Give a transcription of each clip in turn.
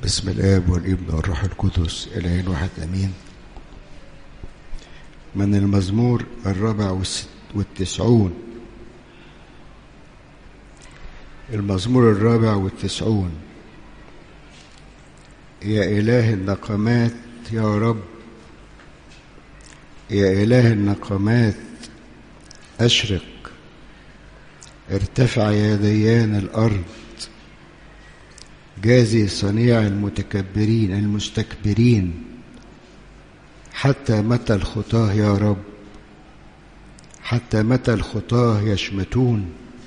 بسم الآب والابن والروح القدس إلهين واحد أمين من المزمور الرابع والست والتسعون المزمور الرابع والتسعون يا إله النقمات يا رب يا إله النقمات أشرق ارتفع يا ديان الأرض جازي صنيع المتكبرين المستكبرين حتى متى الخطاه يا رب حتى متى الخطاه يشمتون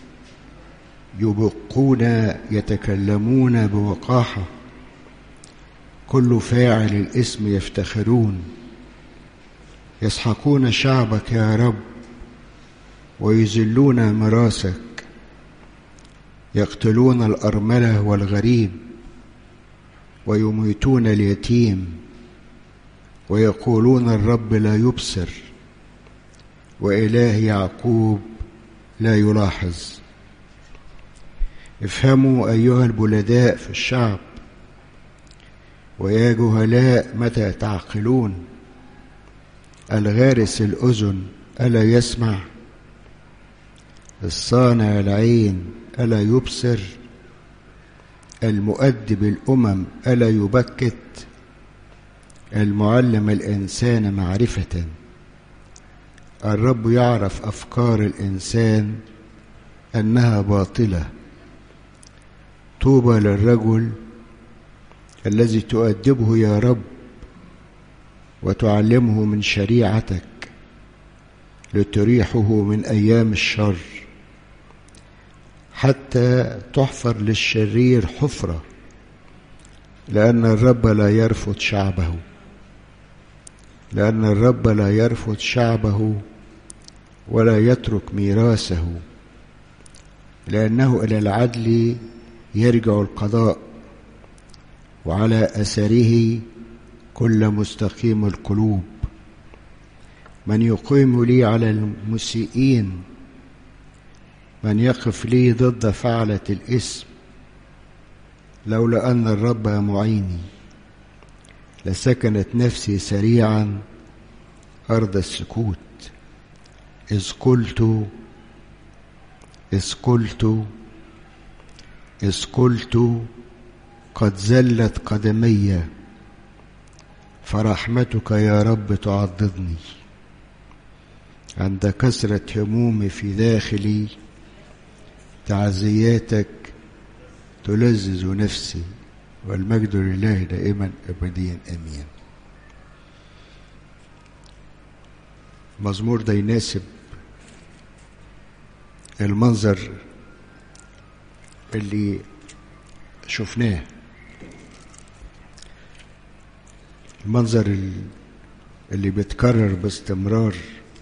يبقون يتكلمون بوقاحه كل فاعل الاسم يفتخرون يسحقون شعبك يا رب ويذلون مراسك يقتلون الارمله والغريب ويميتون اليتيم ويقولون الرب لا يبصر واله يعقوب لا يلاحظ افهموا ايها البلداء في الشعب ويا جهلاء متى تعقلون الغارس الاذن الا يسمع الصانع العين الا يبصر المؤدب الامم الا يبكت المعلم الانسان معرفه الرب يعرف افكار الانسان انها باطله طوبى للرجل الذي تؤدبه يا رب وتعلمه من شريعتك لتريحه من ايام الشر حتى تحفر للشرير حفره لان الرب لا يرفض شعبه لان الرب لا يرفض شعبه ولا يترك ميراثه لانه الى العدل يرجع القضاء وعلى اثره كل مستقيم القلوب من يقيم لي على المسيئين من يقف لي ضد فعلة الإثم لولا أن الرب معيني لسكنت نفسي سريعا أرض السكوت إذ قلت إذ قلت إذ قلت قد زلت قدمي فرحمتك يا رب تعضدني عند كثرة همومي في داخلي تعزياتك تلذذ نفسي والمجد لله دائما ابديا امين المزمور ده يناسب المنظر اللي شفناه المنظر اللي بيتكرر باستمرار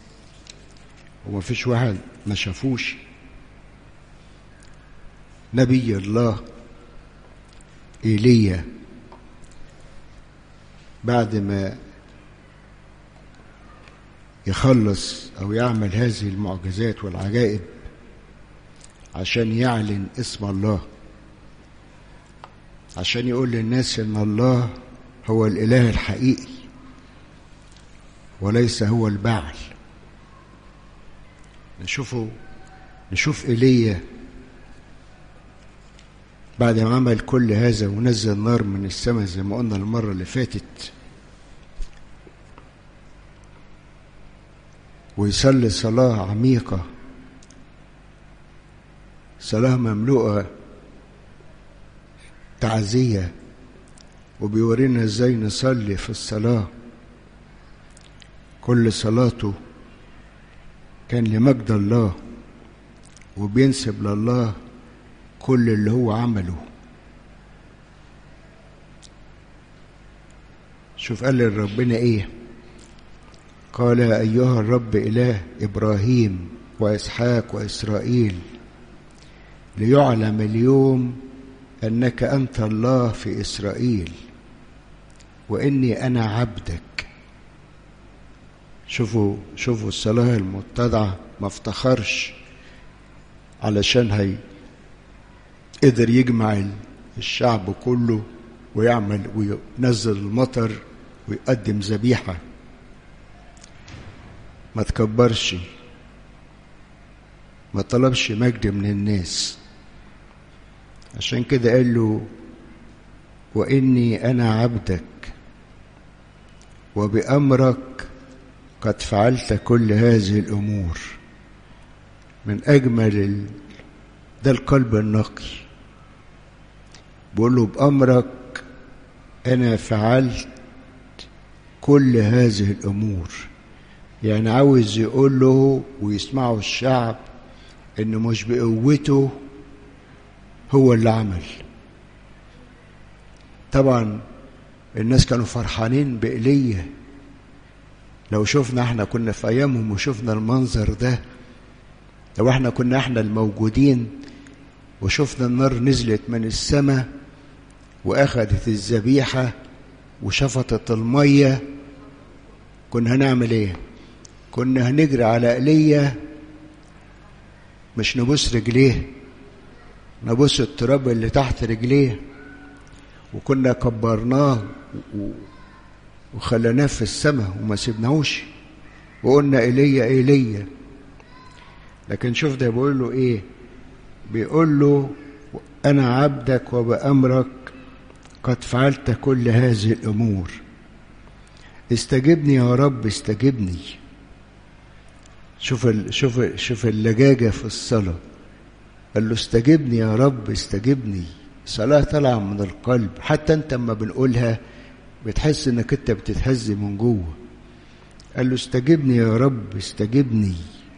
ومفيش واحد ما شافوش نبي الله ايليا بعد ما يخلص او يعمل هذه المعجزات والعجائب عشان يعلن اسم الله عشان يقول للناس ان الله هو الاله الحقيقي وليس هو البعل نشوفه نشوف ايليا بعد ما عمل كل هذا ونزل نار من السماء زي ما قلنا المرة اللي فاتت ويصلي صلاة عميقة صلاة مملوءة تعزية وبيورينا ازاي نصلي في الصلاة كل صلاته كان لمجد الله وبينسب لله كل اللي هو عمله شوف قال لربنا ايه قال ايها الرب اله ابراهيم واسحاق واسرائيل ليعلم اليوم انك انت الله في اسرائيل واني انا عبدك شوفوا شوفوا الصلاه المتضعه ما افتخرش علشان هي قدر يجمع الشعب كله ويعمل وينزل المطر ويقدم ذبيحة ما تكبرش ما طلبش مجد من الناس عشان كده قال له وإني أنا عبدك وبأمرك قد فعلت كل هذه الأمور من أجمل ال... ده القلب النقي بقول له بأمرك أنا فعلت كل هذه الأمور يعني عاوز يقول له ويسمعه الشعب إنه مش بقوته هو اللي عمل طبعا الناس كانوا فرحانين بإيليا لو شفنا احنا كنا في ايامهم وشفنا المنظر ده لو احنا كنا احنا الموجودين وشفنا النار نزلت من السماء واخدت الذبيحه وشفطت الميه كنا هنعمل ايه كنا هنجري على ايليا مش نبوس رجليه نبوس التراب اللي تحت رجليه وكنا كبرناه وخليناه في السماء وما سيبناهوش وقلنا ايليا ايليا لكن شوف ده بيقول له ايه بيقول له انا عبدك وبامرك قد فعلت كل هذه الامور استجبني يا رب استجبني شوف ال شوف شوف اللجاجه في الصلاه قال له استجبني يا رب استجبني صلاه طالعه من القلب حتى انت اما بنقولها بتحس انك انت بتتهز من جوه قال له استجبني يا رب استجبني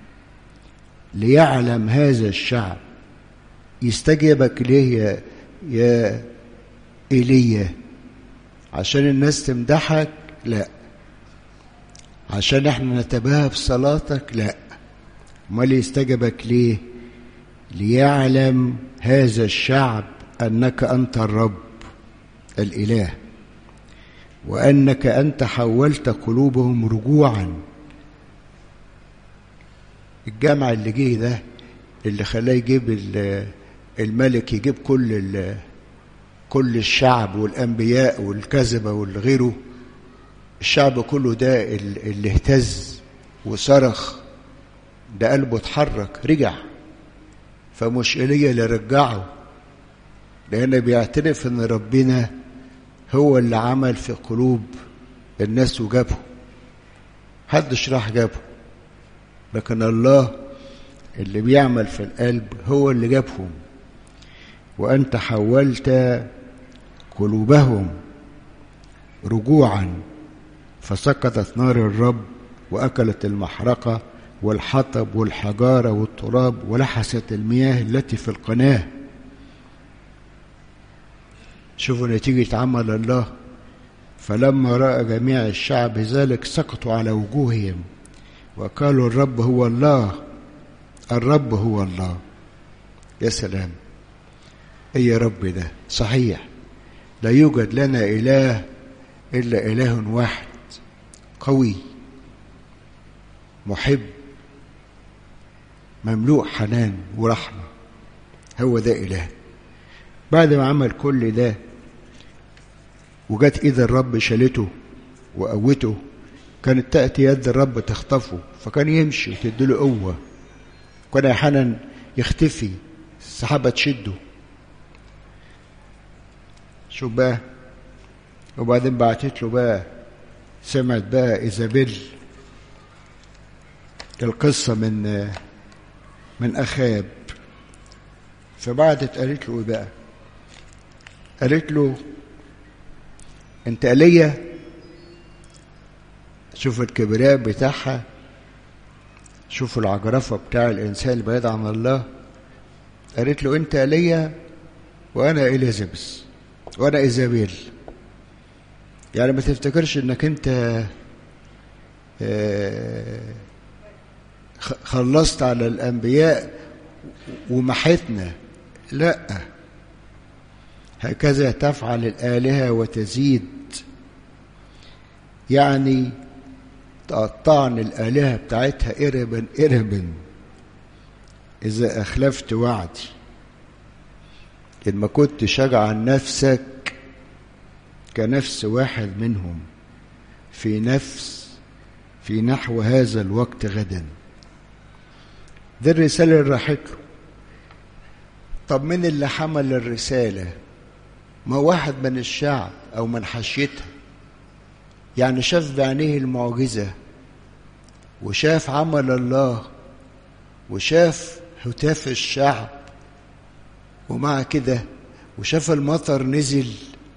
ليعلم هذا الشعب يستجيبك ليه يا يا ايليا عشان الناس تمدحك لا عشان احنا نتباهى بصلاتك لا امال يستجبك ليه ليعلم هذا الشعب انك انت الرب الاله وانك انت حولت قلوبهم رجوعا الجامع اللي جه ده اللي خلاه يجيب الملك يجيب كل كل الشعب والانبياء والكذبه والغيره الشعب كله ده اللي اهتز وصرخ ده قلبه اتحرك رجع فمش ايليا اللي رجعه لان بيعترف ان ربنا هو اللي عمل في قلوب الناس وجابه محدش راح جابه لكن الله اللي بيعمل في القلب هو اللي جابهم وانت حولت قلوبهم رجوعا فسقطت نار الرب واكلت المحرقه والحطب والحجاره والتراب ولحست المياه التي في القناه شوفوا نتيجة عمل الله فلما رأى جميع الشعب ذلك سقطوا على وجوههم وقالوا الرب هو الله الرب هو الله يا سلام ايه يا رب ده صحيح لا يوجد لنا اله الا اله واحد قوي محب مملوء حنان ورحمه هو ده اله بعد ما عمل كل ده وجت ايد الرب شالته وقوته كانت تأتي يد الرب تخطفه فكان يمشي وتديله قوة كان أحيانا يختفي السحابة تشده شوف بقى وبعدين بعتت له بقى سمعت بقى إيزابيل القصة من من أخاب فبعتت قالت له إيه بقى قالت له أنت ايليا شوف الكبرياء بتاعها شوف العجرفة بتاع الإنسان البعيد عن الله قالت له أنت ايليا وأنا إليزابيث وأنا إيزابيل يعني ما تفتكرش إنك أنت خلصت على الأنبياء ومحتنا لا هكذا تفعل الآلهة وتزيد يعني تقطعن الآلهة بتاعتها إربا إربا إذا أخلفت وعدي إن ما كنت شجع عن نفسك كنفس واحد منهم في نفس في نحو هذا الوقت غدا دي الرسالة اللي راحت له طب مين اللي حمل الرسالة ما واحد من الشعب أو من حشيتها يعني شاف بعينيه المعجزة وشاف عمل الله وشاف هتاف الشعب ومع كده وشاف المطر نزل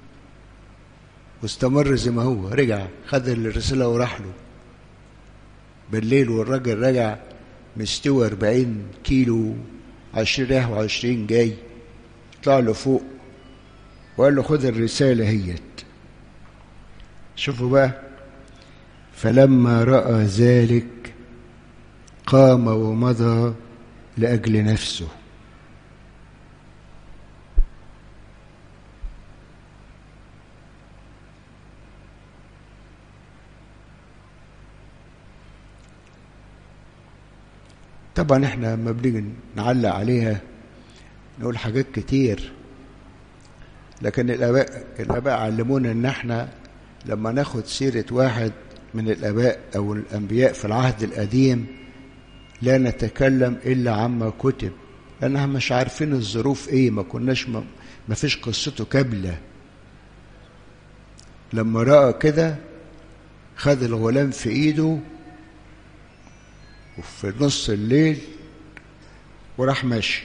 واستمر زي ما هو رجع خد الرسالة وراح له بالليل والراجل رجع مستوى 40 كيلو 20 رايح و20 جاي طلع له فوق وقال له خد الرسالة هيت شوفوا بقى فلما رأى ذلك قام ومضى لأجل نفسه طبعا احنا لما بنيجي نعلق عليها نقول حاجات كتير لكن الاباء الاباء علمونا ان احنا لما ناخد سيره واحد من الاباء او الانبياء في العهد القديم لا نتكلم الا عما كتب لانها مش عارفين الظروف ايه ما كناش ما, ما فيش قصته كامله لما راى كده خد الغلام في ايده وفي نص الليل وراح ماشي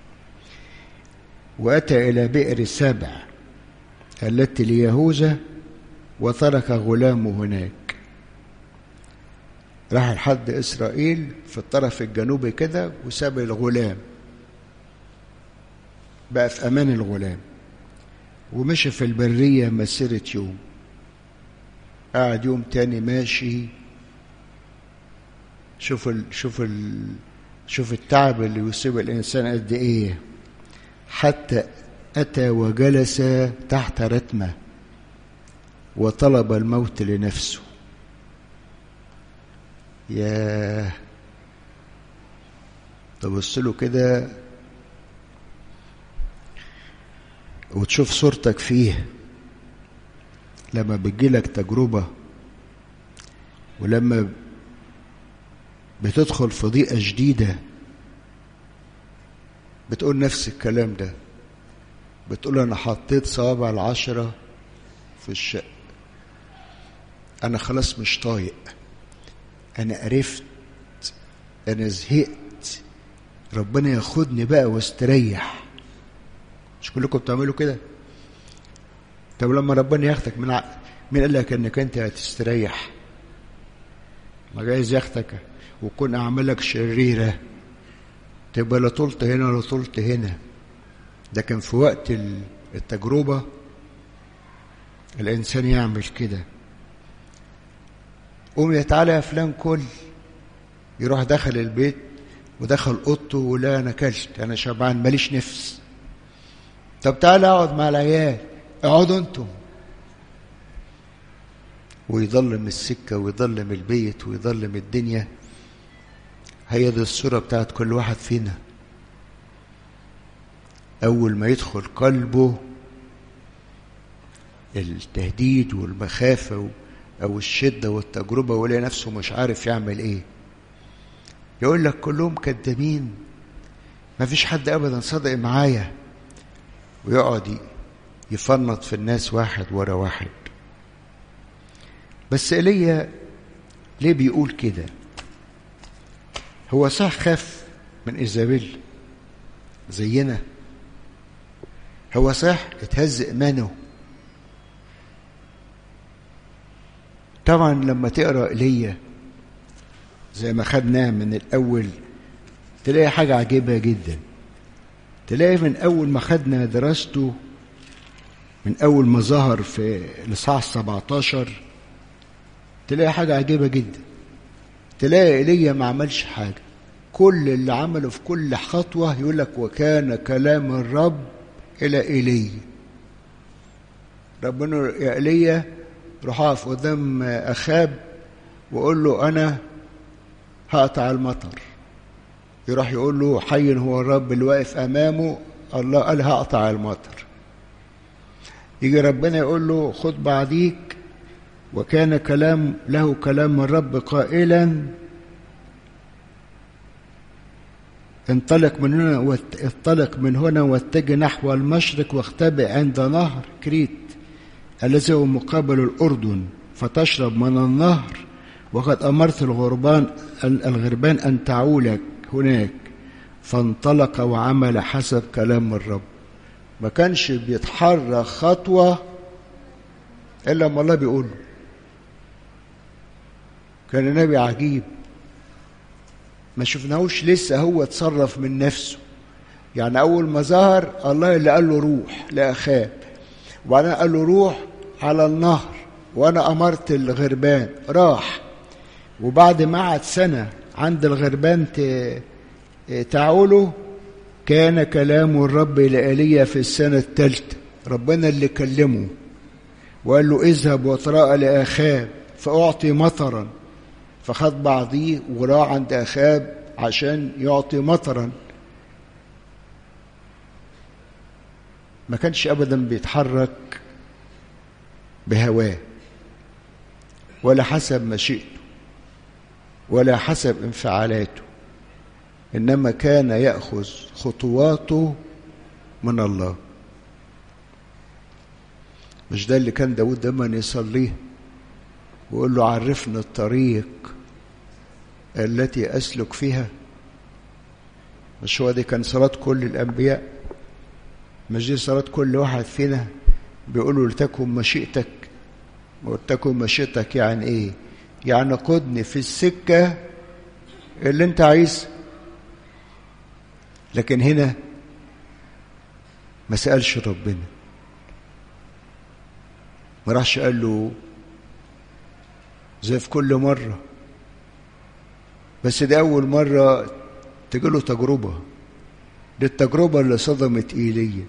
واتى الى بئر سبع التي ليهوذا وترك غلامه هناك راح لحد اسرائيل في الطرف الجنوبي كده وساب الغلام بقى في امان الغلام ومشي في البريه مسيره يوم قعد يوم تاني ماشي شوف ال شوف ال شوف التعب اللي يصيب الانسان قد ايه حتى اتى وجلس تحت رتمه وطلب الموت لنفسه ياه تبص له كده وتشوف صورتك فيه لما بتجيلك تجربة ولما بتدخل في ضيقة جديدة بتقول نفس الكلام ده بتقول أنا حطيت صوابع العشرة في الشق أنا خلاص مش طايق أنا قرفت أنا زهقت ربنا ياخدني بقى واستريح مش كلكم بتعملوا كده طب لما ربنا ياخدك من ع... مين قال لك انك انت هتستريح ما جايز ياخدك ويكون اعمالك شريره تبقى لا طولت هنا ولا طولت هنا ده كان في وقت التجربه الانسان يعمل كده قوم يا تعالى يا فلان كل يروح دخل البيت ودخل اوضته ولا انا كلت انا شبعان ماليش نفس طب تعالى اقعد مع العيال اقعدوا انتم ويضلم السكه ويضلم البيت ويضلم الدنيا هي دي الصوره بتاعت كل واحد فينا اول ما يدخل قلبه التهديد والمخافه او الشده والتجربه ويلاقي نفسه مش عارف يعمل ايه يقول لك كلهم كدابين ما فيش حد ابدا صدق معايا ويقعد يفنط في الناس واحد ورا واحد بس ايليا ليه بيقول كده هو صح خاف من ايزابيل زينا هو صح اتهز ايمانه طبعا لما تقرا ايليا زي ما خدناه من الاول تلاقي حاجه عجيبه جدا تلاقي من اول ما خدنا دراسته من اول ما ظهر في الاصحاح 17 تلاقي حاجه عجيبه جدا تلاقي ايليا ما عملش حاجه كل اللي عمله في كل خطوه يقول لك وكان كلام الرب الى ايليا ربنا يا ايليا روح اقف قدام اخاب وقول له انا هقطع المطر يروح يقول له حي هو الرب اللي واقف امامه الله قال هقطع المطر يجي ربنا يقول له خد بعديك وكان كلام له كلام الرب قائلا انطلق من هنا انطلق من هنا واتجه نحو المشرق واختبئ عند نهر كريت الذي هو مقابل الأردن فتشرب من النهر وقد أمرت الغربان الغربان أن تعولك هناك فانطلق وعمل حسب كلام الرب ما كانش بيتحرك خطوة إلا ما الله بيقول له كان النبي عجيب ما شفناهوش لسه هو اتصرف من نفسه يعني أول ما ظهر الله اللي قال له روح لأخاب وبعدين قال له روح على النهر وأنا أمرت الغربان راح وبعد ما قعد سنة عند الغربان تعوله كان كلام الرب لإيليا في السنة الثالثة ربنا اللي كلمه وقال له اذهب وتراءى لأخاب فأعطي مطرا فخد بعضيه وراح عند أخاب عشان يعطي مطرا ما كانش أبدا بيتحرك بهواه ولا حسب مشيئته ولا حسب انفعالاته إنما كان يأخذ خطواته من الله مش ده اللي كان داود دايما يصليه ويقول له عرفني الطريق التي أسلك فيها مش هو دي كان صلاة كل الأنبياء مش دي صلاة كل واحد فينا بيقولوا لتكن مشيئتك وتكن مشيئتك يعني ايه يعني قدني في السكة اللي انت عايز لكن هنا ما سألش ربنا ما راحش قال له زي في كل مرة بس دي أول مرة تجيله تجربة دي التجربة اللي صدمت إيليا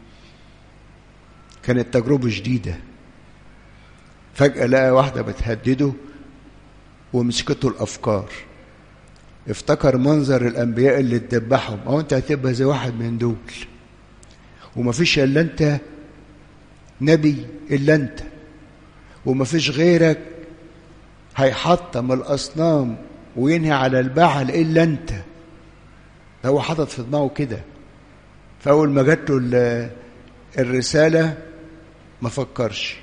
كانت تجربة جديدة فجأة لقى واحدة بتهدده ومسكته الأفكار افتكر منظر الأنبياء اللي اتذبحهم أو أنت هتبقى زي واحد من دول ومفيش إلا أنت نبي إلا أنت ومفيش غيرك هيحطم الأصنام وينهي على البعل إلا أنت ده هو حاطط في دماغه كده فأول ما جات له الرسالة ما فكرش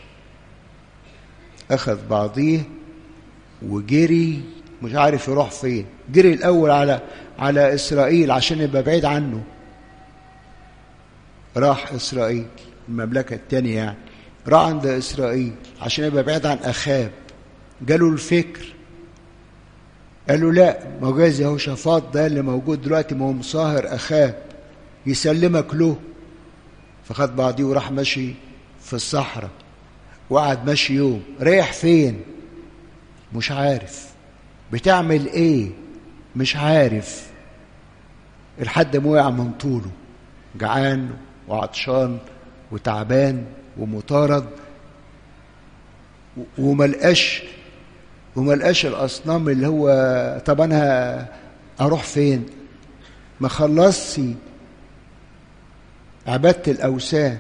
أخذ بعضيه وجري مش عارف يروح فين جري الأول على على إسرائيل عشان يبقى بعيد عنه راح إسرائيل المملكة التانية يعني راح عند إسرائيل عشان يبقى بعيد عن أخاب جاله الفكر قال له لا ما هو جايز يهوشافاط ده اللي موجود دلوقتي ما هو مصاهر أخاب يسلمك له فخد بعضيه وراح ماشي في الصحراء وقعد ماشي يوم رايح فين مش عارف بتعمل ايه مش عارف لحد ما وقع من طوله جعان وعطشان وتعبان ومطارد وملقاش وملقاش الاصنام اللي هو طب انا اروح فين ما خلصش عبادة الاوثان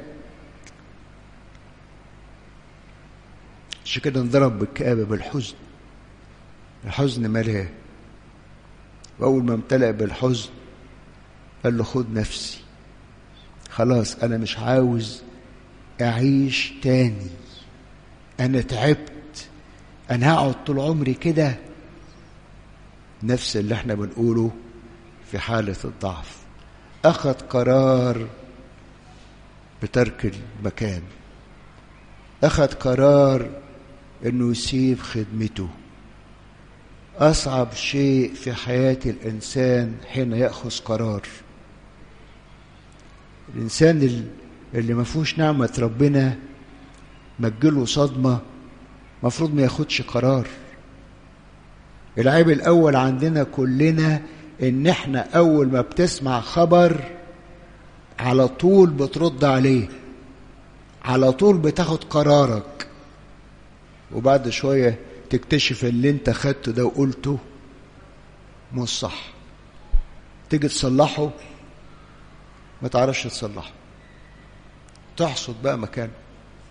عشان كده انضرب بالكآبة بالحزن الحزن ملاه وأول ما امتلأ بالحزن قال له خد نفسي خلاص أنا مش عاوز أعيش تاني أنا تعبت أنا هقعد طول عمري كده نفس اللي احنا بنقوله في حالة الضعف أخذ قرار بترك المكان أخذ قرار انه يسيب خدمته اصعب شيء في حياه الانسان حين ياخذ قرار الانسان اللي ما فيهوش نعمه ربنا مجله صدمه مفروض ما ياخدش قرار العيب الاول عندنا كلنا ان احنا اول ما بتسمع خبر على طول بترد عليه على طول بتاخد قرارك وبعد شوية تكتشف اللي انت خدته ده وقلته مش صح تيجي تصلحه ما تعرفش تصلحه تحصد بقى مكانه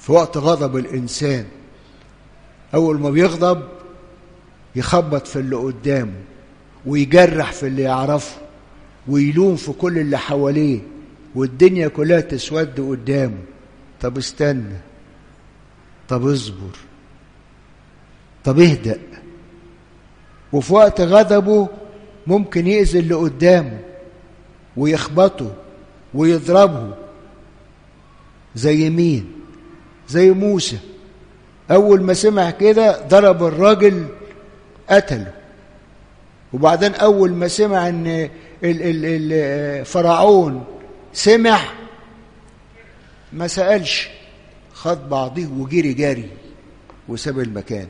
في وقت غضب الإنسان أول ما بيغضب يخبط في اللي قدامه ويجرح في اللي يعرفه ويلوم في كل اللي حواليه والدنيا كلها تسود قدامه طب استنى طب اصبر طب اهدأ وفي وقت غضبه ممكن يأذي اللي قدامه ويخبطه ويضربه زي مين زي موسى أول ما سمع كده ضرب الراجل قتله وبعدين أول ما سمع أن ال ال ال فرعون سمع ما سألش خد بعضيه وجري جري وساب المكان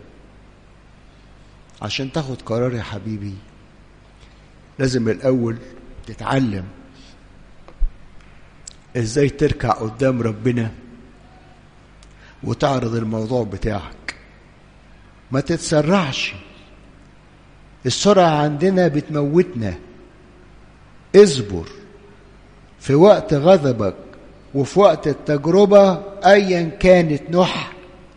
عشان تاخد قرار يا حبيبي لازم الأول تتعلم ازاي تركع قدام ربنا وتعرض الموضوع بتاعك ما تتسرعش السرعة عندنا بتموتنا اصبر في وقت غضبك وفي وقت التجربة أيا كانت نوعها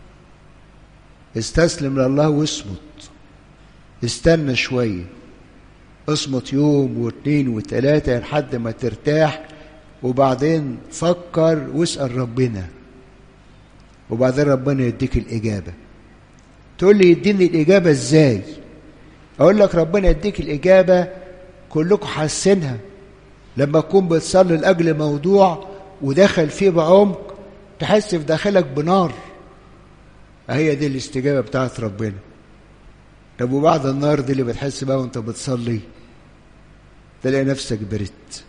استسلم لله واصمت استنى شوية اصمت يوم واثنين وثلاثة لحد ما ترتاح وبعدين فكر واسأل ربنا وبعدين ربنا يديك الإجابة تقول لي يديني الإجابة إزاي أقول لك ربنا يديك الإجابة كلكم حاسينها لما تكون بتصلي لأجل موضوع وداخل فيه بعمق تحس في داخلك بنار هي دي الاستجابة بتاعت ربنا طب وبعد النار دي اللي بتحس بقى وانت بتصلي تلاقي نفسك برت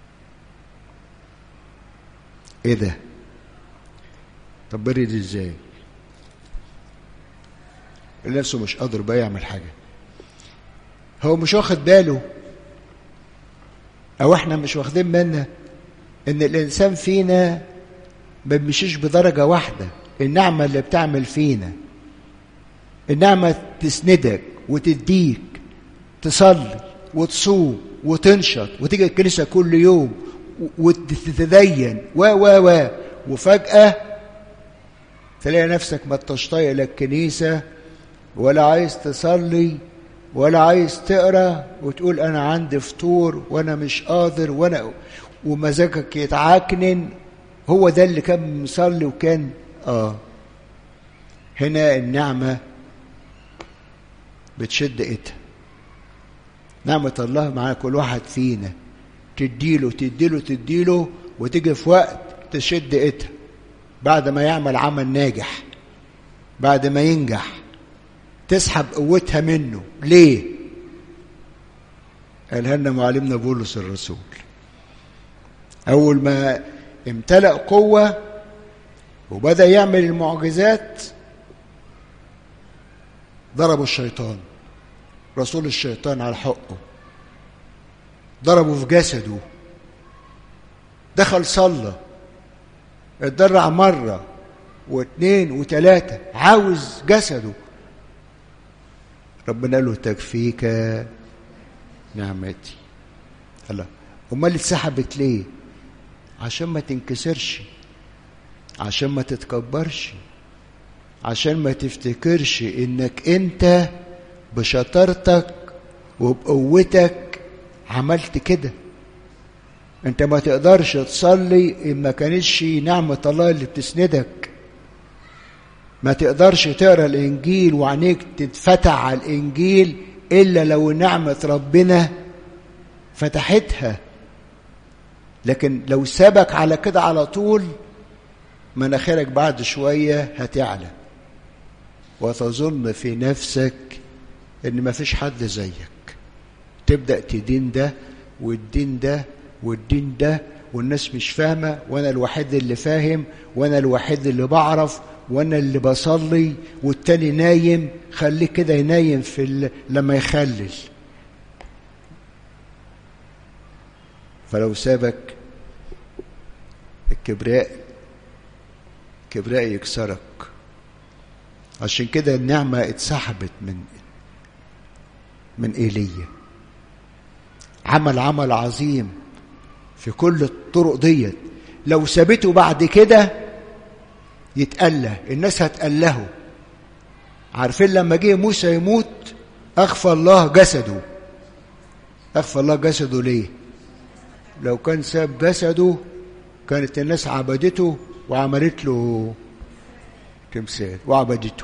ايه ده طب برد ازاي نفسه مش قادر بقى يعمل حاجه هو مش واخد باله او احنا مش واخدين بالنا ان الانسان فينا ما بيمشيش بدرجه واحده النعمه اللي بتعمل فينا النعمه تسندك وتديك تصلي وتصوم وتنشط وتيجي الكنيسه كل يوم وتتدين و و و وفجاه تلاقي نفسك ما انتش طايق لا الكنيسه ولا عايز تصلي ولا عايز تقرا وتقول انا عندي فطور وانا مش قادر وانا ومزاجك يتعكنن هو ده اللي كان مصلي وكان اه هنا النعمه بتشد ايدها نعمه الله مع كل واحد فينا تديله تديله تديله وتيجي في وقت تشد ايدها بعد ما يعمل عمل ناجح بعد ما ينجح تسحب قوتها منه ليه قالها لنا معلمنا بولس الرسول اول ما امتلأ قوة وبدأ يعمل المعجزات ضربوا الشيطان رسول الشيطان على حقه ضربه في جسده دخل صلى اتدرع مرة واثنين وثلاثة عاوز جسده ربنا قال له تكفيك نعمتي الله امال اتسحبت ليه عشان ما تنكسرش عشان ما تتكبرش عشان ما تفتكرش انك انت بشطارتك وبقوتك عملت كده انت ما تقدرش تصلي ان ما كانتش نعمة الله اللي بتسندك ما تقدرش تقرا الانجيل وعينيك تتفتح على الانجيل الا لو نعمه ربنا فتحتها لكن لو سابك على كده على طول مناخيرك بعد شويه هتعلى وتظن في نفسك ان ما فيش حد زيك تبدا تدين ده والدين ده والدين ده والناس مش فاهمه وانا الوحيد اللي فاهم وانا الوحيد اللي بعرف وانا اللي بصلي والتاني نايم خليه كده ينايم في ال... لما يخلل فلو سابك الكبرياء الكبرياء يكسرك عشان كده النعمة اتسحبت من من ايليا عمل عمل عظيم في كل الطرق ديت لو سابته بعد كده يتأله الناس هتألهه عارفين لما جه موسى يموت أخفى الله جسده أخفى الله جسده ليه لو كان ساب جسده كانت الناس عبدته وعملت له تمثال وعبدته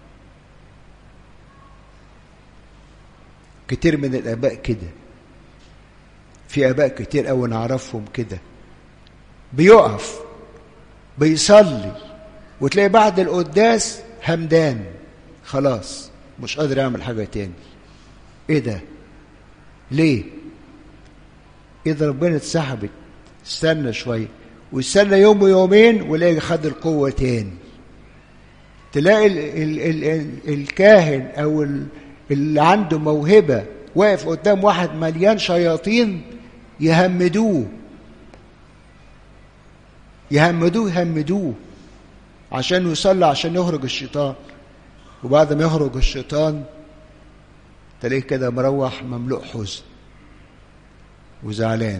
كتير من الآباء كده في آباء كتير أوي نعرفهم كده بيقف بيصلي وتلاقي بعد القداس همدان خلاص مش قادر يعمل حاجة تاني ايه ده ليه اذا ربنا اتسحبت استنى شوية واستنى يوم ويومين ولاقي خد القوة تاني تلاقي ال ال ال ال الكاهن او ال اللي عنده موهبة واقف قدام واحد مليان شياطين يهمدوه يهمدوه يهمدوه عشان يصلي عشان يخرج الشيطان وبعد ما يخرج الشيطان تلاقيه كده مروح مملوء حزن وزعلان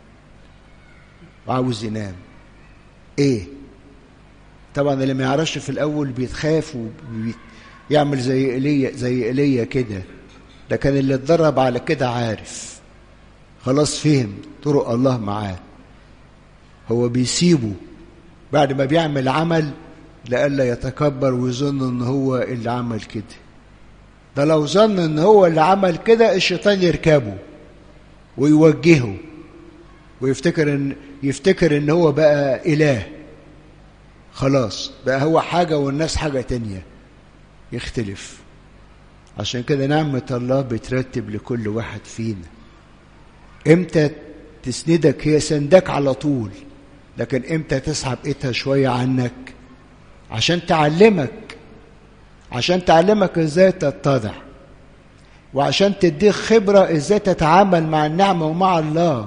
وعاوز ينام ايه طبعا اللي ما يعرفش في الاول بيتخاف ويعمل زي ايليا زي ايليا كده لكن اللي اتدرب على كده عارف خلاص فهم طرق الله معاه هو بيسيبه بعد ما بيعمل عمل لئلا يتكبر ويظن ان هو اللي عمل كده ده لو ظن ان هو اللي عمل كده الشيطان يركبه ويوجهه ويفتكر ان يفتكر ان هو بقى اله خلاص بقى هو حاجة والناس حاجة تانية يختلف عشان كده نعمة الله بترتب لكل واحد فينا امتى تسندك هي سندك على طول لكن امتى تسحب ايدها شوية عنك عشان تعلمك عشان تعلمك ازاي تتضع وعشان تديك خبرة ازاي تتعامل مع النعمة ومع الله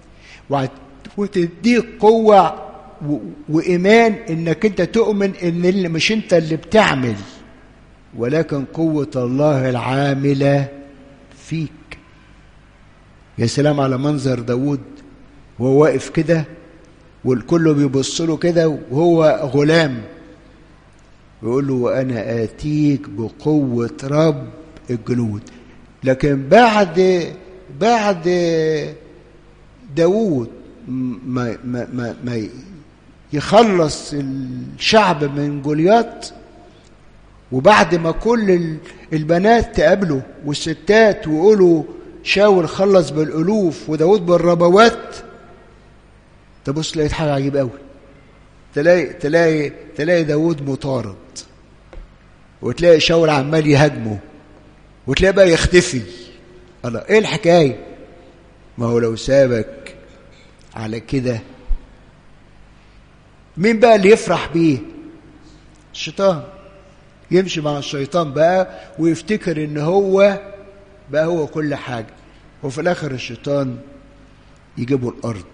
وتديك قوة وإيمان إنك أنت تؤمن إن اللي مش أنت اللي بتعمل ولكن قوة الله العاملة فيك يا سلام على منظر داود وهو واقف كده والكل بيبص له كده وهو غلام ويقول له وأنا آتيك بقوة رب الجنود لكن بعد بعد داود ما ما ما, ما يخلص الشعب من جوليات وبعد ما كل البنات تقابله والستات ويقولوا شاول خلص بالالوف وداود بالربوات تبص لقيت حاجه عجيبه قوي تلاقي تلاقي تلاقي داود مطارد وتلاقي شاول عمال يهاجمه وتلاقي بقى يختفي الله ايه الحكايه ما هو لو سابك على كده مين بقى اللي يفرح بيه الشيطان يمشي مع الشيطان بقى ويفتكر ان هو بقى هو كل حاجة وفي الاخر الشيطان يجيبه الارض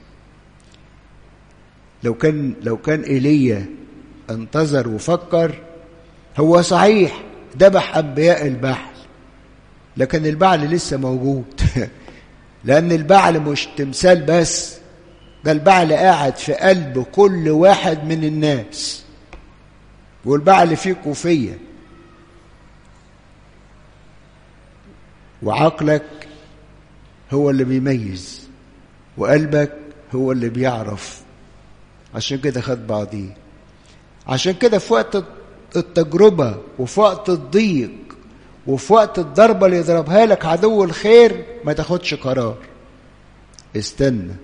لو كان لو كان ايليا انتظر وفكر هو صحيح ذبح انبياء البحر لكن البعل لسه موجود لان البعل مش تمثال بس ده البعل قاعد في قلب كل واحد من الناس والبعل فيه كوفية وعقلك هو اللي بيميز وقلبك هو اللي بيعرف عشان كده خد بعضيه عشان كده في وقت التجربة وفي وقت الضيق وفي وقت الضربة اللي يضربها لك عدو الخير ما تاخدش قرار استنى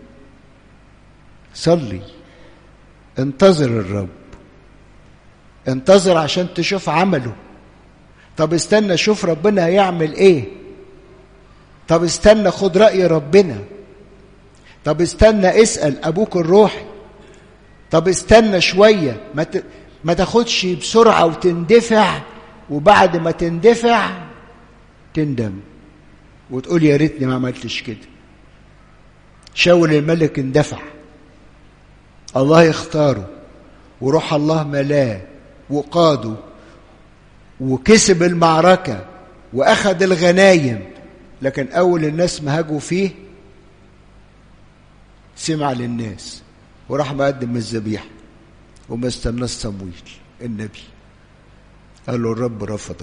صلي انتظر الرب انتظر عشان تشوف عمله طب استنى شوف ربنا هيعمل ايه طب استنى خد رأي ربنا طب استنى اسأل أبوك الروحي طب استنى شوية ما, ت... ما تاخدش بسرعة وتندفع وبعد ما تندفع تندم وتقول يا ريتني ما عملتش كده شاول الملك اندفع الله يختاره وروح الله ملاه وقاده وكسب المعركة وأخذ الغنايم لكن أول الناس ما هاجوا فيه سمع للناس وراح مقدم الذبيحة وما استناش صمويل النبي قال له الرب رفضك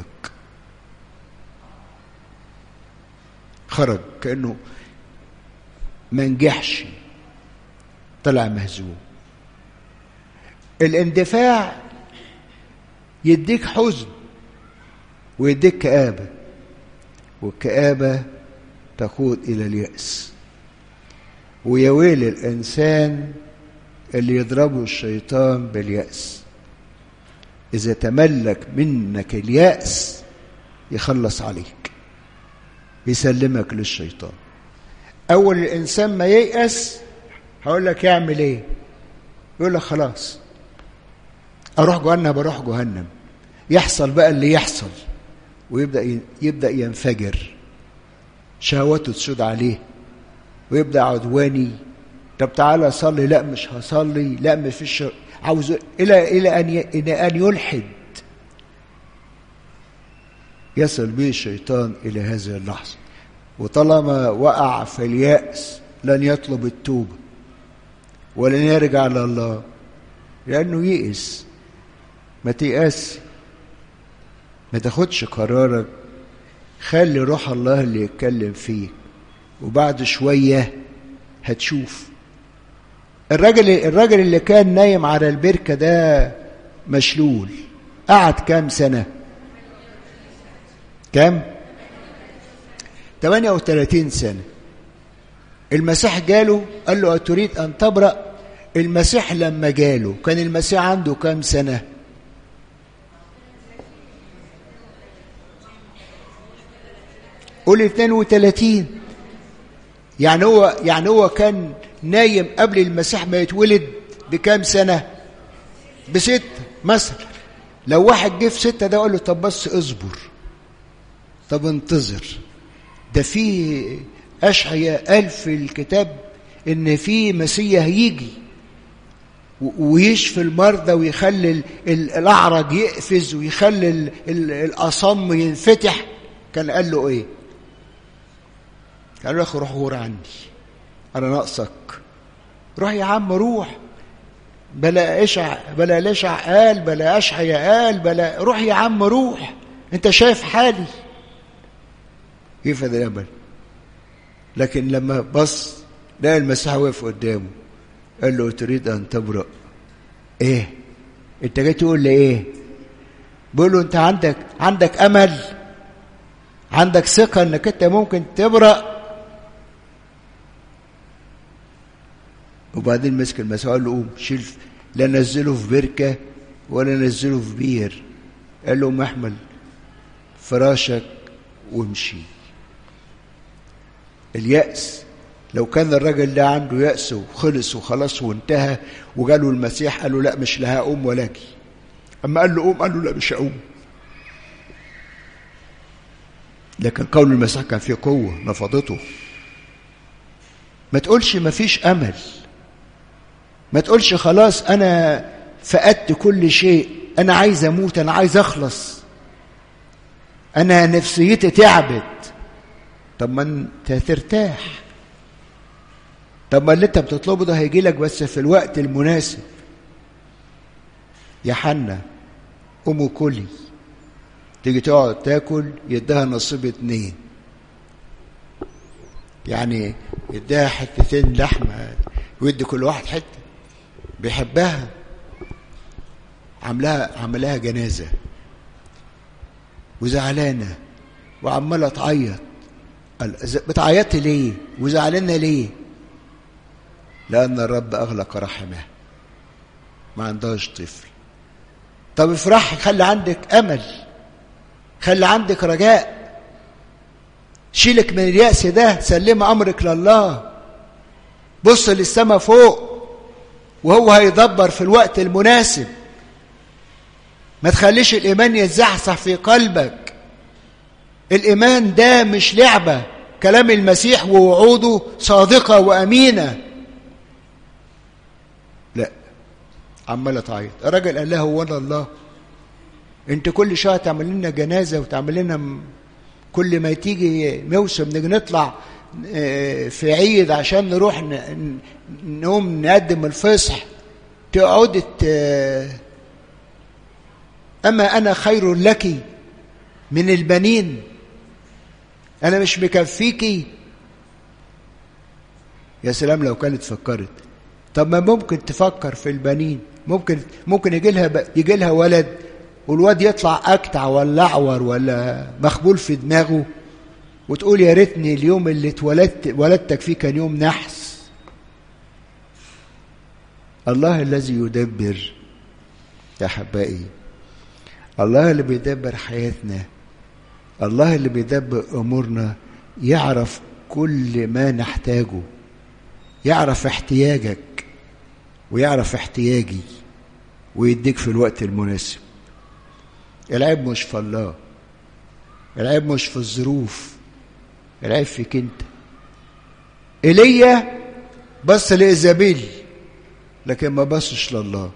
خرج كأنه ما نجحش طلع مهزوم الاندفاع يديك حزن ويديك كآبة والكآبة تقود إلى اليأس ويا ويل الإنسان اللي يضربه الشيطان باليأس إذا تملك منك اليأس يخلص عليك يسلمك للشيطان أول الإنسان ما ييأس هقول لك يعمل إيه يقول لك خلاص أروح جهنم بروح جهنم يحصل بقى اللي يحصل ويبدأ يبدأ ينفجر شهواته تسود عليه ويبدأ عدواني طب تعالى صلي لا مش هصلي لا ما فيش عاوز الى الى ان الى ان يلحد يصل به الشيطان الى هذه اللحظه وطالما وقع في الياس لن يطلب التوبه ولن يرجع لله لانه يئس ما تيأس ما تاخدش قرارك خلي روح الله اللي يتكلم فيك وبعد شويه هتشوف الراجل الراجل اللي كان نايم على البركه ده مشلول قعد كام سنه كام 38 سنه المسيح جاله قال له أتريد أن تبرأ المسيح لما جاله كان المسيح عنده كام سنة قول 32 يعني هو يعني هو كان نايم قبل المسيح ما يتولد بكام سنة بستة مثلا لو واحد جه في ستة ده قال له طب بس اصبر طب انتظر ده في أشعياء قال في الكتاب إن في مسيح هيجي ويشفي المرضى ويخلي الأعرج يقفز ويخلي الأصم ينفتح كان قال له إيه؟ قال له يا أخي روح غور عني أنا ناقصك روح يا عم روح بلا اشع بلا لشع قال بلا اشعيا قال بلا روح يا عم روح انت شايف حالي كيف هذا الامل لكن لما بص لقى المسيح واقف قدامه قال له تريد ان تبرأ ايه انت جاي تقول لي ايه بيقول له انت عندك عندك امل عندك ثقه انك انت ممكن تبرأ وبعدين مسك المسيح قال له قوم شيل لا نزله في بركه ولا نزله في بير قال له احمل فراشك وامشي اليأس لو كان الراجل ده عنده يأس وخلص وخلاص وانتهى وجاله المسيح قال له لا مش لا هقوم ولا اجي اما قال له قوم قال له لا مش هقوم لكن قول المسيح كان فيه قوه نفضته ما تقولش ما فيش امل ما تقولش خلاص انا فقدت كل شيء انا عايز اموت انا عايز اخلص انا نفسيتي تعبت طب ما انت هترتاح طب ما اللي انت بتطلبه ده هيجي لك بس في الوقت المناسب يا حنا قوموا كلي تيجي تقعد تاكل يديها نصيب اتنين يعني يديها حتتين لحمه ويدي كل واحد حته بيحبها عاملاها عملها جنازه وزعلانه وعماله تعيط بتعيطي ليه وزعلانه ليه لان الرب اغلق رحمه ما عندهاش طفل طب افرحي خلي عندك امل خلي عندك رجاء شيلك من اليأس ده سلم امرك لله بص للسماء فوق وهو هيدبر في الوقت المناسب ما تخليش الايمان يتزحزح في قلبك الايمان ده مش لعبه كلام المسيح ووعوده صادقه وامينه لا عماله تعيط الراجل قال لها هو انا الله انت كل شويه تعمل لنا جنازه وتعمل لنا كل ما تيجي موسم نيجي نطلع في عيد عشان نروح نقوم نقدم الفصح تقعد أما أنا خير لك من البنين أنا مش مكفيكي يا سلام لو كانت فكرت طب ما ممكن تفكر في البنين ممكن ممكن يجي لها يجي لها ولد والواد يطلع اكتع ولا اعور ولا مخبول في دماغه وتقول يا ريتني اليوم اللي اتولدت ولدتك فيه كان يوم نحس الله الذي يدبر يا حبائي الله اللي بيدبر حياتنا الله اللي بيدبر امورنا يعرف كل ما نحتاجه يعرف احتياجك ويعرف احتياجي ويديك في الوقت المناسب العيب مش في الله العيب مش في الظروف العيب فيك انت ايليا بص لايزابيل لكن ما بصش لله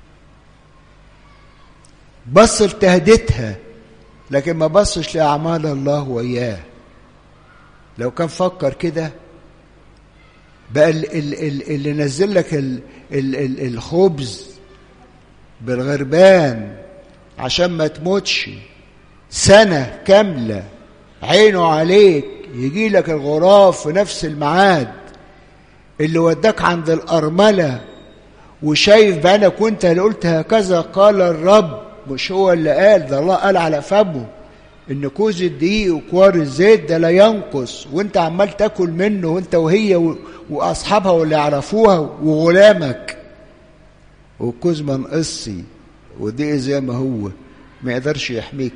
بص لتهديتها لكن ما بصش لاعمال الله وياه لو كان فكر كده بقى اللي نزل لك الخبز بالغربان عشان ما تموتش سنة كاملة عينه عليك يجي لك الغراب في نفس الميعاد اللي وداك عند الأرملة وشايف بعينك وانت اللي قلت هكذا قال الرب مش هو اللي قال ده الله قال على فمه ان كوز الدقيق وكوار الزيت ده لا ينقص وانت عمال تاكل منه وانت وهي واصحابها واللي يعرفوها وغلامك والكوز ما نقصي ودقيق زي ما هو ما يقدرش يحميك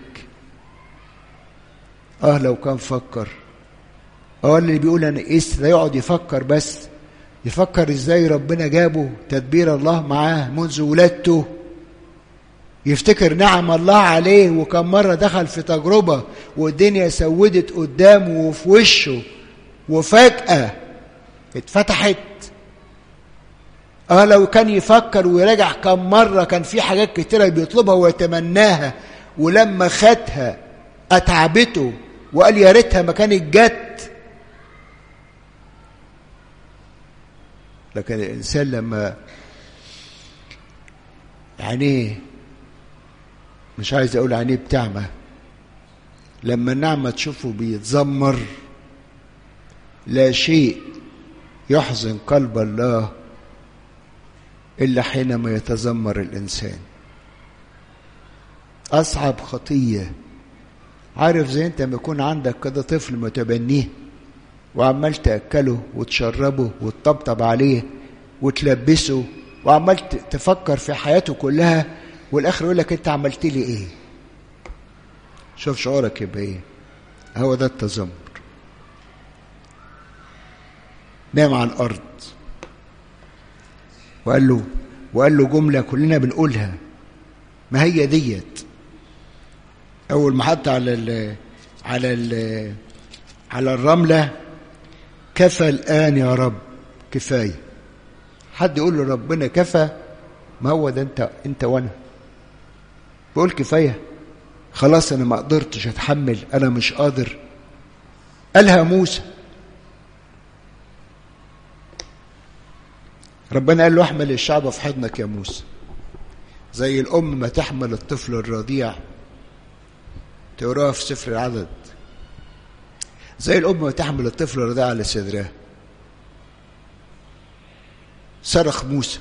اه لو كان فكر اه اللي بيقول انا قست ده يقعد يفكر بس يفكر ازاي ربنا جابه تدبير الله معاه منذ ولادته يفتكر نعم الله عليه وكم مرة دخل في تجربة والدنيا سودت قدامه وفي وشه وفجأة اتفتحت اه لو كان يفكر ويراجع كم مرة كان في حاجات كتيرة بيطلبها ويتمناها ولما خدها أتعبته وقال يا ريتها ما كانت جت لكن الإنسان لما عينيه مش عايز أقول عينيه بتعمى لما النعمة تشوفه بيتذمر لا شيء يحزن قلب الله إلا حينما يتذمر الإنسان أصعب خطية عارف زي أنت ما يكون عندك كده طفل متبنيه وعمال تأكله وتشربه وتطبطب عليه وتلبسه وعمال تفكر في حياته كلها والآخر يقول لك أنت عملت لي إيه شوف شعورك يبقى إيه هو ده التذمر نام على الأرض وقال له وقال له جملة كلنا بنقولها ما هي ديت أول ما حط على ال على ال على الرملة كفى الآن يا رب كفاية حد يقول له ربنا كفى ما هو ده أنت أنت وأنا بقول كفاية خلاص أنا ما قدرتش أتحمل أنا مش قادر قالها موسى ربنا قال له احمل الشعب في حضنك يا موسى زي الأم ما تحمل الطفل الرضيع تقراها في سفر العدد زي الأم ما تحمل الطفل الرضيع على صدرها صرخ موسى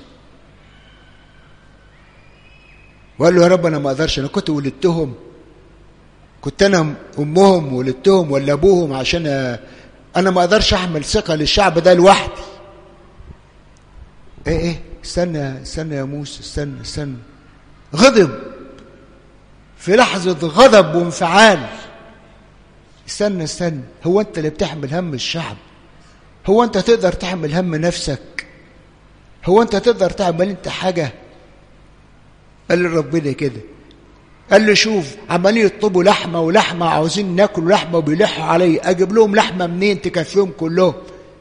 وقال له يا رب أنا ما أقدرش أنا كنت ولدتهم كنت أنا أمهم ولدتهم ولا أبوهم عشان أنا ما أقدرش أحمل ثقة للشعب ده لوحدي ايه ايه استنى استنى يا موسى استنى استنى غضب في لحظة غضب وانفعال استنى استنى هو انت اللي بتحمل هم الشعب هو انت تقدر تحمل هم نفسك هو انت تقدر تعمل انت حاجة قال لي ربنا كده قال لي شوف عمالين يطلبوا لحمة ولحمة عاوزين ناكل لحمة وبيلحوا علي اجيب لهم لحمة منين تكفيهم كلهم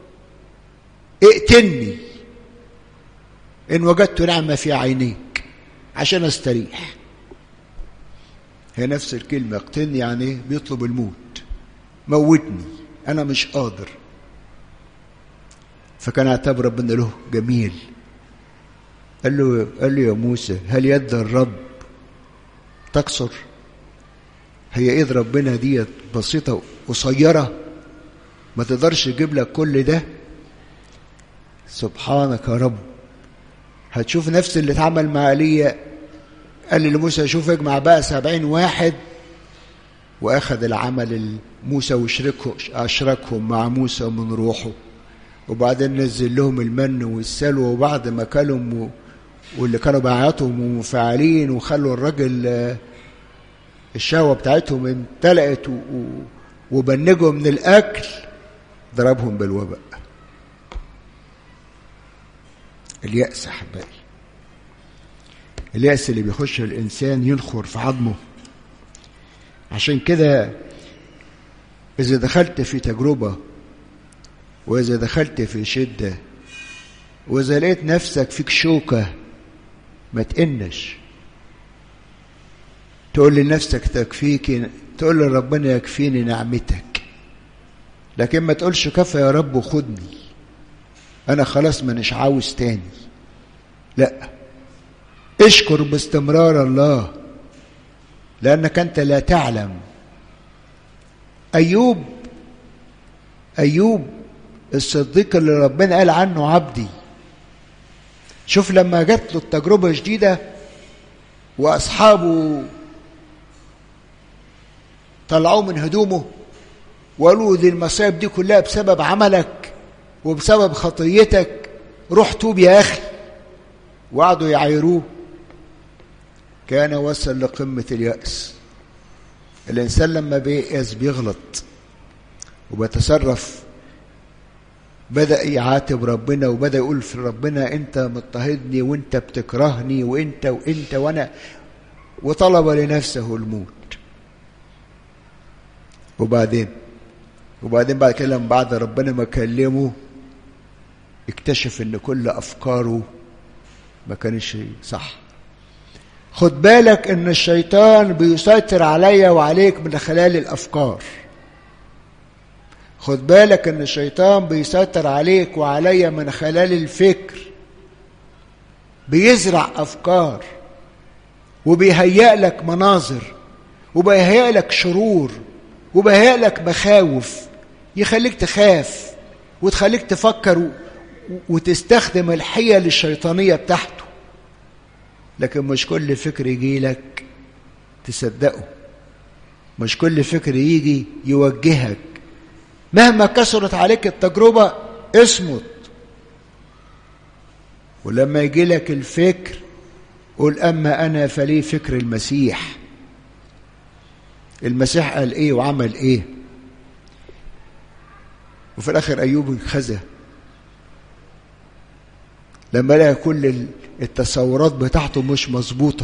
اقتلني إن وجدت نعمة في عينيك عشان أستريح هي نفس الكلمة اقتلني يعني ايه بيطلب الموت موتني أنا مش قادر فكان عتاب ربنا له جميل قال له قال له يا موسى هل يد الرب تقصر هي ايد ربنا ديت بسيطه قصيره ما تقدرش تجيب لك كل ده سبحانك يا رب هتشوف نفس اللي اتعمل مع ايليا قال لموسى شوف اجمع بقى سبعين واحد واخذ العمل موسى واشركه اشركهم مع موسى من روحه وبعدين نزل لهم المن والسلوى وبعد ما كلهم واللي كانوا بعياتهم ومنفعلين وخلوا الراجل الشهوة بتاعتهم امتلأت وبنجوا من الأكل ضربهم بالوباء اليأس أحبائي اليأس اللي بيخش الإنسان ينخر في عظمه عشان كده إذا دخلت في تجربة وإذا دخلت في شدة وإذا لقيت نفسك فيك شوكة ما تقنش تقول لنفسك تكفيك تقول لربنا يكفيني نعمتك لكن ما تقولش كفى يا رب وخدني انا خلاص مانيش عاوز تاني لا اشكر باستمرار الله لانك انت لا تعلم ايوب ايوب الصديق اللي ربنا قال عنه عبدي شوف لما جات له التجربه شديده واصحابه طلعوه من هدومه وقالوا دي المصايب دي كلها بسبب عملك وبسبب خطيتك روح توب يا اخي وقعدوا يعايروه كان وصل لقمة اليأس الإنسان لما بييأس بيغلط وبيتصرف بدأ يعاتب ربنا وبدأ يقول في ربنا أنت مضطهدني وأنت بتكرهني وأنت وأنت وأنا وطلب لنفسه الموت وبعدين وبعدين بعد كده لما بعد ربنا ما كلمه اكتشف ان كل افكاره ما كانش صح خد بالك ان الشيطان بيسيطر عليا وعليك من خلال الافكار خد بالك ان الشيطان بيسيطر عليك وعليا من خلال الفكر بيزرع افكار وبيهيأ لك مناظر وبيهيأ لك شرور وبيهيأ لك مخاوف يخليك تخاف وتخليك تفكر وتستخدم الحيل الشيطانية بتاعته لكن مش كل فكر يجي لك تصدقه مش كل فكر يجي يوجهك مهما كثرت عليك التجربة اصمت ولما يجي لك الفكر قول أما أنا فلي فكر المسيح المسيح قال إيه وعمل إيه وفي الآخر أيوب انخزى لما لقى كل التصورات بتاعته مش مظبوطة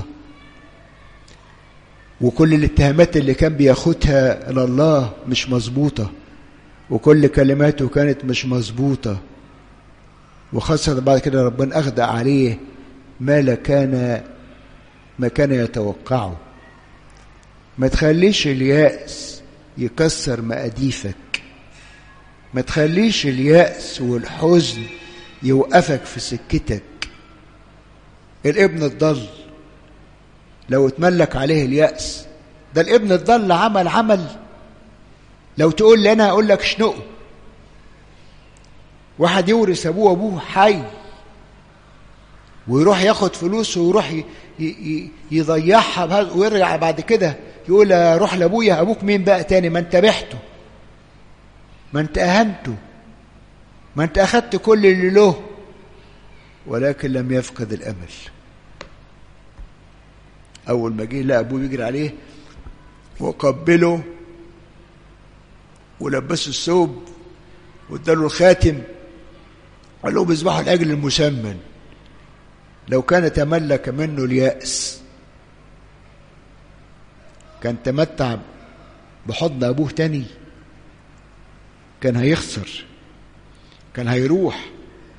وكل الاتهامات اللي كان بياخدها لله مش مظبوطة وكل كلماته كانت مش مظبوطة وخاصة بعد كده ربنا أخدع عليه ما لا كان ما كان يتوقعه ما تخليش اليأس يكسر مقاديفك ما تخليش اليأس والحزن يوقفك في سكتك الابن الضل لو اتملك عليه اليأس ده الابن الضل عمل عمل لو تقول لي انا اقول لك شنقه واحد يورث ابوه ابوه حي ويروح ياخد فلوسه ويروح يضيعها ويرجع بعد كده يقول روح لابويا ابوك مين بقى تاني ما انت بعته ما انت اهنته ما انت اخدت كل اللي له ولكن لم يفقد الامل اول ما جه لقى ابوه يجري عليه وقبله ولبسه الثوب واداله الخاتم قال له بيذبحوا العجل المسمن لو كان تملك منه اليأس كان تمتع بحضن أبوه تاني كان هيخسر كان هيروح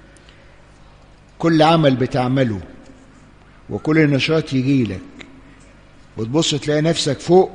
كل عمل بتعمله وكل نشاط يجي لك وتبص تلاقي نفسك فوق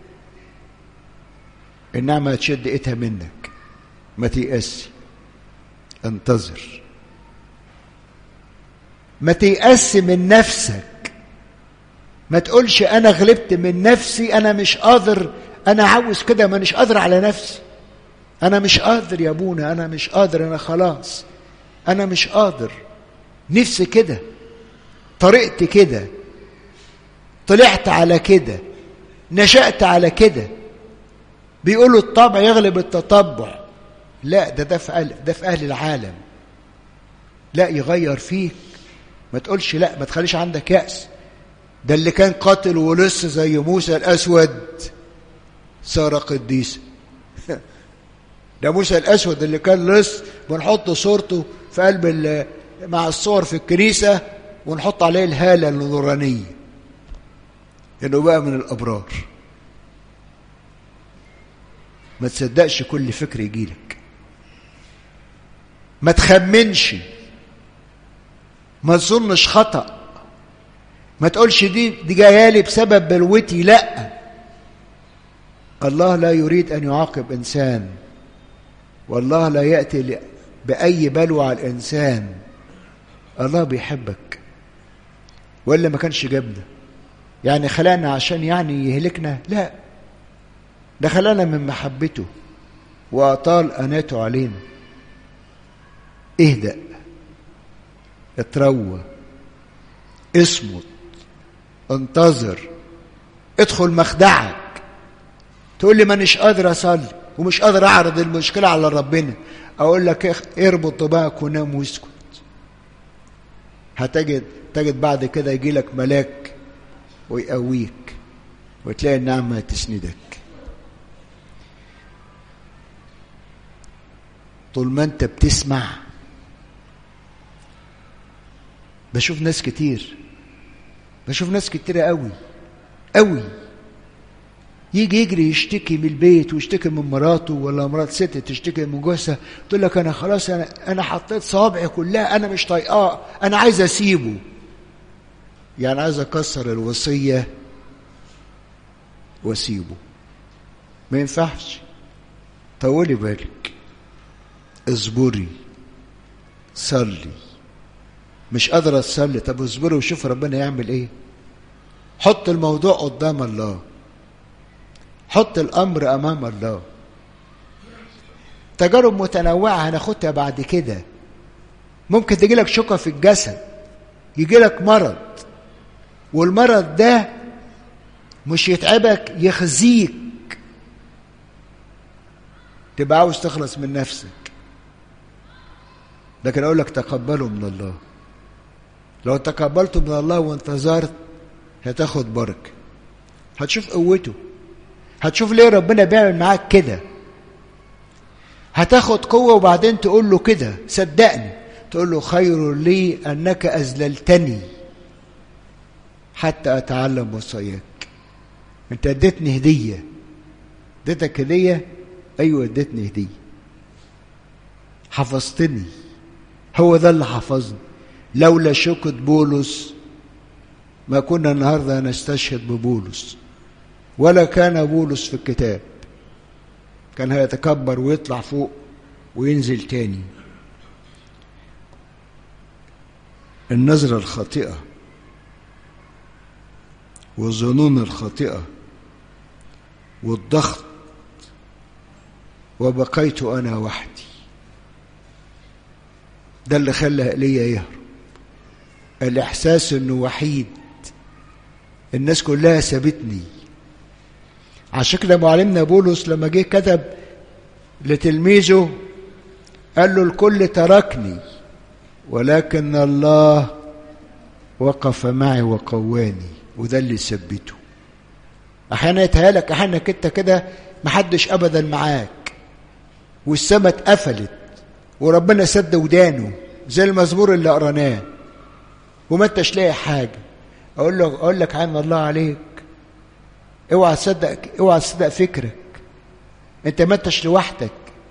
النعمة هتشد ايدها منك ما تيأسي انتظر ما تيأس من نفسك ما تقولش انا غلبت من نفسي انا مش قادر انا عاوز كده ما مش قادر على نفسي انا مش قادر يا ابونا انا مش قادر انا خلاص انا مش قادر نفسي كده طريقتي كده طلعت على كده نشأت على كده بيقولوا الطبع يغلب التطبع لا ده ده في أهل, ده في أهل العالم لا يغير فيك ما تقولش لا ما تخليش عندك يأس ده اللي كان قاتل ولص زي موسى الأسود صار قديس ده موسى الأسود اللي كان لص بنحط صورته في قلب مع الصور في الكنيسة ونحط عليه الهالة النورانية إنه بقى من الأبرار ما تصدقش كل فكر يجيلك ما تخمنش ما تظنش خطأ ما تقولش دي دي جايه بسبب بلوتي لا الله لا يريد ان يعاقب انسان والله لا ياتي باي بلوى على الانسان الله بيحبك ولا ما كانش جابنا يعني خلقنا عشان يعني يهلكنا لا ده خلقنا من محبته واطال اناته علينا اهدأ اتروى اصمت انتظر ادخل مخدعك تقول لي مانيش قادر اصلي ومش قادر اعرض المشكله على ربنا اقول لك اربط طباعك ونام واسكت هتجد تجد بعد كده يجي لك ملاك ويقويك وتلاقي النعمه تسندك طول ما انت بتسمع بشوف ناس كتير بشوف ناس كتيرة قوي قوي يجي يجري يشتكي من البيت ويشتكي من مراته ولا مرات ست تشتكي من جوزها تقول لك انا خلاص انا انا حطيت صوابعي كلها انا مش طايقاه انا عايز اسيبه يعني عايز اكسر الوصيه واسيبه ما ينفعش طولي بالك اصبري صلي مش قادر اصلي طب اصبري وشوف ربنا يعمل ايه حط الموضوع قدام الله حط الامر امام الله تجارب متنوعه هناخدها بعد كده ممكن تجي لك شقه في الجسد يجي لك مرض والمرض ده مش يتعبك يخزيك تبقى عاوز تخلص من نفسك لكن اقول لك تقبله من الله لو تقبلته من الله وانتظرت هتاخد بركه هتشوف قوته هتشوف ليه ربنا بيعمل معاك كده هتاخد قوه وبعدين تقول له كده صدقني تقول له خير لي انك اذللتني حتى اتعلم وصاياك انت اديتني هديه اديتك هديه ايوه اديتني هديه حفظتني هو ده اللي حفظني لولا شوكة بولس ما كنا النهارده نستشهد ببولس ولا كان بولس في الكتاب كان هيتكبر ويطلع فوق وينزل تاني النظرة الخاطئة والظنون الخاطئة والضغط وبقيت أنا وحدي ده اللي خلى ايليا يهرب الاحساس انه وحيد الناس كلها سابتني عشان كده معلمنا بولس لما جه كتب لتلميذه قال له الكل تركني ولكن الله وقف معي وقواني وده اللي ثبته احيانا يتهيألك احيانا انت كده محدش ابدا معاك والسما اتقفلت وربنا سد ودانه زي المزمور اللي قرناه وما انتش لاقي حاجه اقول له اقول لك عين الله عليك اوعى تصدق اوعى تصدق فكرك انت ما انتش لوحدك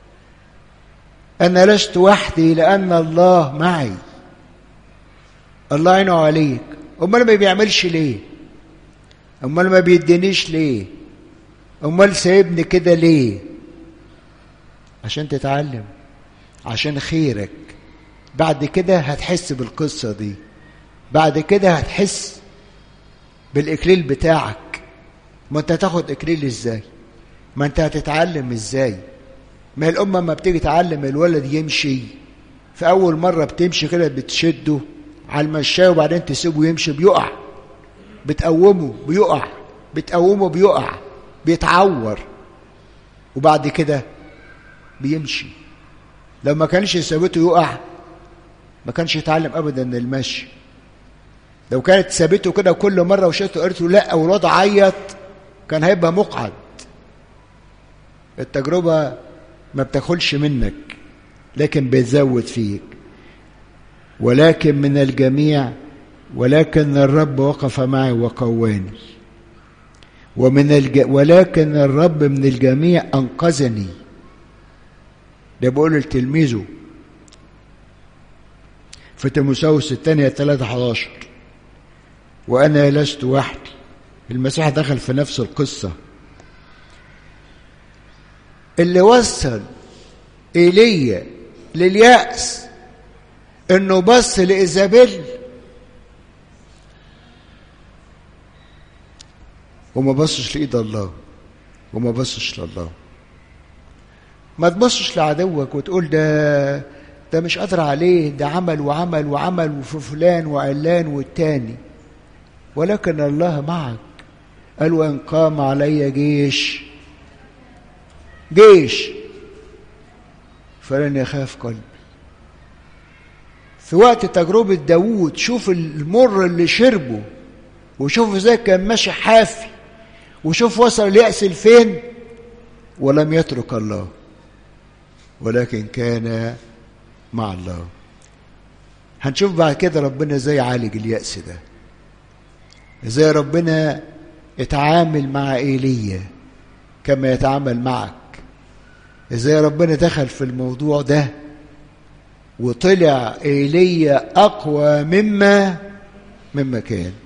انا لست وحدي لان الله معي الله عينه عليك امال ما بيعملش ليه امال ما بيدينيش ليه امال سايبني كده ليه عشان تتعلم عشان خيرك بعد كده هتحس بالقصة دي بعد كده هتحس بالاكليل بتاعك ما انت هتاخد اكليل ازاي ما انت هتتعلم ازاي ما الامه ما بتيجي تعلم الولد يمشي في اول مره بتمشي كده بتشده على المشاية وبعدين تسيبه يمشي بيقع بتقومه بيقع بتقومه بيقع بيتعور وبعد كده بيمشي لو ما كانش سابته يقع ما كانش يتعلم ابدا المشي لو كانت سابته كده كل مره وشته قالت له لا والواد عيط كان هيبقى مقعد التجربه ما بتاكلش منك لكن بتزود فيك ولكن من الجميع ولكن الرب وقف معي وقواني ومن الج... ولكن الرب من الجميع انقذني ده بيقول لتلميذه في تيموساوس الثانية 3 11 وأنا لست وحدي المسيح دخل في نفس القصة اللي وصل ايليا لليأس انه بص لإيزابيل وما بصش لإيد الله وما بصش لله ما تبصش لعدوك وتقول ده ده مش قادر عليه ده عمل وعمل وعمل وفي فلان وعلان والتاني ولكن الله معك قال وإن قام علي جيش جيش فلن يخاف قلبي في وقت تجربة داوود شوف المر اللي شربه وشوف ازاي كان ماشي حافي وشوف وصل اليأس لفين ولم يترك الله ولكن كان مع الله هنشوف بعد كده ربنا ازاي يعالج اليأس ده ازاي ربنا اتعامل مع ايليا كما يتعامل معك ازاي ربنا دخل في الموضوع ده وطلع ايليا اقوى مما مما كان